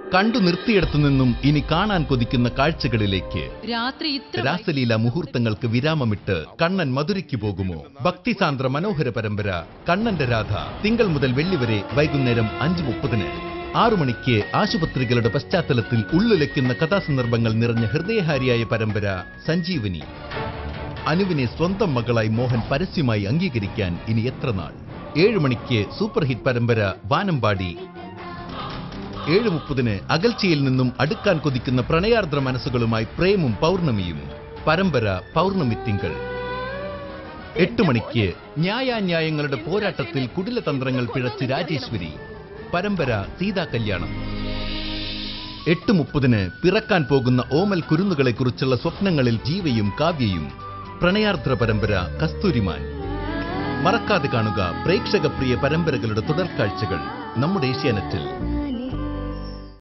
കണ്ടു നിർത്തിയിടത്തു നിന്നും ഇനി കാണാൻ കൊതിക്കുന്ന കാഴ്ചകളിലേക്ക് രാത്രി ഇത്ര രാസലീല മുഹൂർത്തങ്ങൾക്ക് വിരാമമിട്ട് കണ്ണൻ മധുരയ്ക്ക് പോകുമോ ഭക്തിസാന്ദ്ര മനോഹര പരമ്പര കണ്ണന്റെ രാധ തിങ്കൾ മുതൽ വെള്ളി വരെ വൈകുന്നേരം അഞ്ച് മുപ്പതിന് ആറു മണിക്ക് ആശുപത്രികളുടെ പശ്ചാത്തലത്തിൽ ഉള്ളുലയ്ക്കുന്ന കഥാസന്ദർഭങ്ങൾ നിറഞ്ഞ ഹൃദയഹാരിയായ പരമ്പര സഞ്ജീവനി അനുവിനെ സ്വന്തം മകളായി മോഹൻ പരസ്യമായി അംഗീകരിക്കാൻ ഇനി എത്ര നാൾ ഏഴു മണിക്ക് സൂപ്പർ ഹിറ്റ് പരമ്പര വാനമ്പാടി ഏഴ് മുപ്പതിന് അകൽച്ചയിൽ നിന്നും അടുക്കാൻ കൊതിക്കുന്ന പ്രണയാർദ്ര മനസ്സുകളുമായി പ്രേമും പൗർണമിയും പരമ്പര പൗർണമി തിങ്കൾ എട്ട് മണിക്ക് ന്യായാന്യായങ്ങളുടെ പോരാട്ടത്തിൽ കുടിലതന്ത്രങ്ങൾ പിഴച്ച് രാജേശ്വരി പരമ്പര സീതാ കല്യാണം എട്ട് മുപ്പതിന് പിറക്കാൻ പോകുന്ന ഓമൽ കുരുന്നുകളെ കുറിച്ചുള്ള സ്വപ്നങ്ങളിൽ ജീവയും കാവ്യയും പ്രണയാർദ്ര പരമ്പര കസ്തൂരിമാൻ മറക്കാതെ കാണുക പ്രേക്ഷക പ്രിയ പരമ്പരകളുടെ തുടർക്കാഴ്ചകൾ നമ്മുടെ ഏഷ്യാനെറ്റിൽ